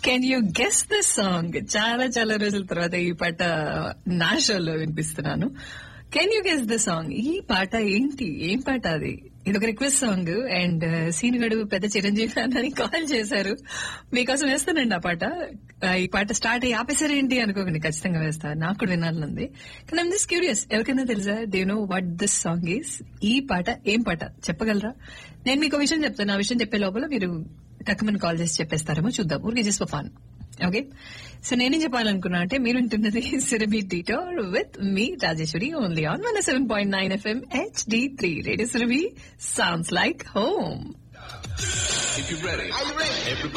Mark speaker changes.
Speaker 1: can you guess this song చాలా చాలా రోజుల తర్వాత ఈ పాట నా షోలో వినిపిస్తున్నాను can you guess the song ఈ పాట ఏంటి ఏం పాట అది ఇది ఒక రిక్వెస్ట్ సాంగ్ అండ్ సీనుగడు పెద్ద చిరంజీవి ఫ్యాన్ అని కాల్ చేశారు మీకోసం వేస్తానండి ఆ పాట ఆ, ఈ పాట స్టార్ట్ అయ్యి ఆపేసారేంటి అనుకోకండి ఖచ్చితంగా వేస్తా నాకు కూడా వినాలనుంది కానీ ఐమ్ జస్ట్ క్యూరియస్ ఎవరికైనా తెలుసా they know what this song is ఈ పాట ఏం పాట చెప్పగలరా నేను మీకు ఒక విషయం చెప్తాను ఆ విషయం చెప్పే లోపల మీరు టక్కుమని కాల్ చేసి చెప్పేస్తారేమో చూద్దాం ఊరికి జస్ట్ ఫాన్ ఓకే సో నేనేం చెప్పాలనుకున్నా అంటే మీరు ఉంటున్నది సిరబీ detour with me Rajeshwari only on one seven point nine FM HD three radio సిరబీ sounds like home
Speaker 2: If you're ready, everybody